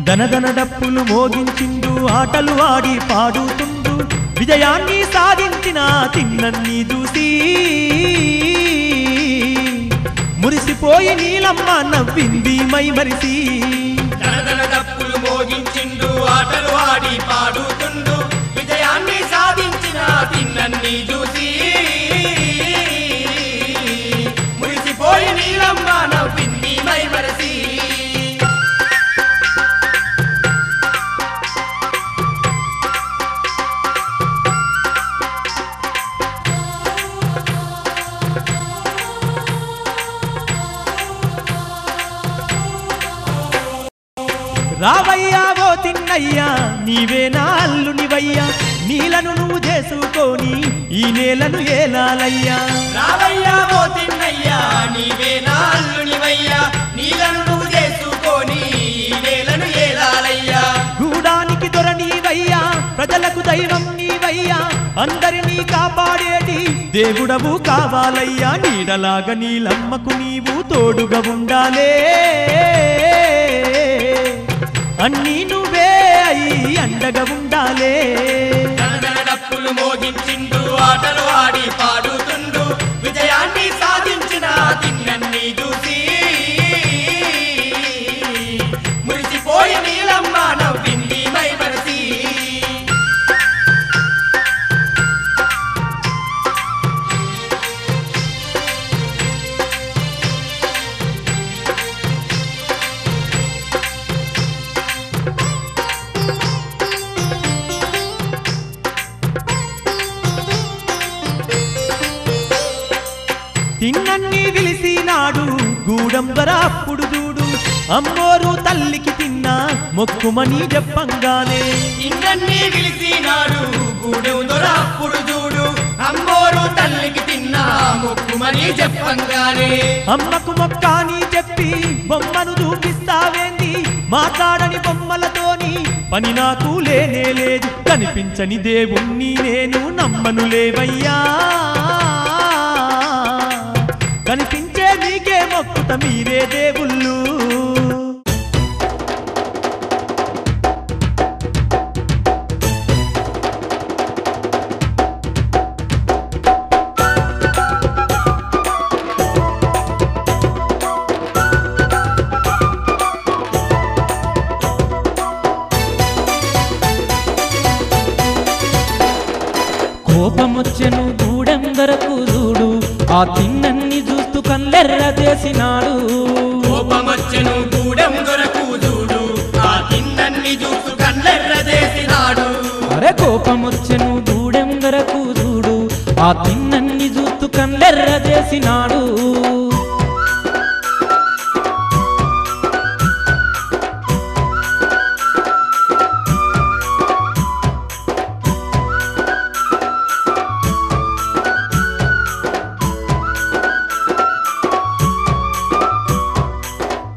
ధనధన డప్పులు మోగించిండు ఆటలు ఆడి పాడుతుండు విజయాన్ని సాధించిన తిన్నన్ని చూసి మురిసిపోయి నీలమ్మ నవ్వింది మై మరిసి దనదన డప్పులు మోగించిండు ఆటలు ఆడి పాడుతుండు విజయాన్ని సాధించిన తిన్నన్ని చూసి మురిసిపోయి నీలమ్మ నవ్వింది మై మరసి రావయ్యా ఓ తిన్నయ్యా నీవే నా అల్లునివయ్యా నీలను నువ్వు చేసుకొని ఈ నేలను ఏలాలయ్యా రావయ్యా ఓ తిన్నయ్యా నీవే నా అల్లునివయ్యా నీలను నువ్వు చేసుకొని ఈ నేలను ఏలాలయ్యా గూడానికి దొర నీవయ్యా ప్రజలకు దైవం నీవయ్యా అందరినీ కాపాడేటి దేవుడవు కావాలయ్యా నీడలాగా నీలమ్మకు నీవు తోడుగా ఉండాలే అన్నీ నువ్వే అయి అండగా ఉండాలే దనదన డప్పులు మోగించిండు ఆటలు ఆడి పాడుతుండు విజయాన్ని సాధించిన తిన్నన్ని చూసి మురిసిపోయి నీలమ్మ నవ్వింది మై మరసి తిన్నన్ని విలిసినాడు గూడం దొర అప్పుడు చూడు అమ్మోరు తల్లికి తిన్నా మొక్కుమని చెప్పంగానే ఇన్నన్ని పిలిచినాడు గూడెం దొర అప్పుడు చూడు అమ్మోరు తల్లికి తిన్నా మొక్కుమని చెప్పంగానే అమ్మకు మొక్క అని చెప్పి బొమ్మను చూపిస్తావేంది మాట్లాడని బొమ్మలతోని పని నాకు లేనే లేదు కనిపించని దేవుణ్ణి నేను నమ్మను లేవయ్యా కనిపించే నీకే మొక్కుత మీరే దేవుళ్ళు కోపమొచ్చెను గూడెం దొరకు చూడు ఆ తిన్నన్ని చూస్తూ కళ్ళెర్ర చేసినాడు కోపమొచ్చెను గూడెం దొరకు చూడు ఆ తిన్నన్ని చూసు కళ్ళెర్ర చేసినాడు అరే కోపమొచ్చెను గూడెం దొరకు చూడు ఆ తిన్నన్ని చూస్తూ కళ్ళెర్ర చేసినాడు